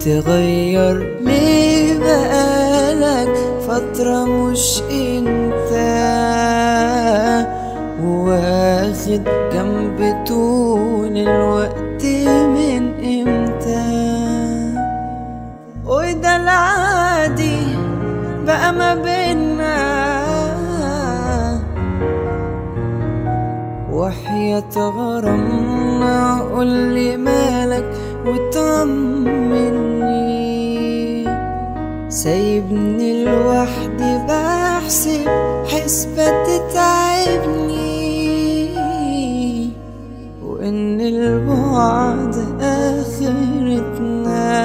متغير ليه بقالك فترة مش انت واخد جنب طول الوقت من امتى وده العادي بقى ما بينا وحياة غرامنا قولي مالك وطمني سايبني لوحدي بحسب حسبة تتعبني وإن البعد آخرتنا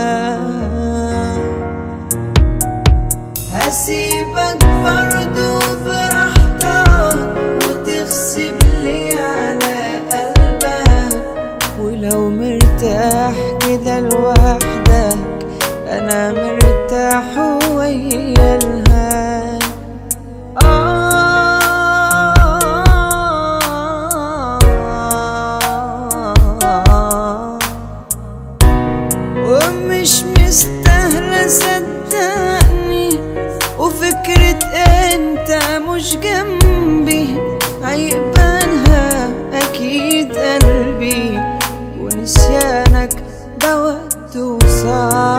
هسيبك برضو براحتك وتغصب لي على قلبك ولو مرتاح كده لوحدك انا مرتاح ويا الهان آه ومش مستاهلة صدقني وفكرة انت مش جنبي هيقبلها اكيد قلبي ونسيانك ده وقته صعب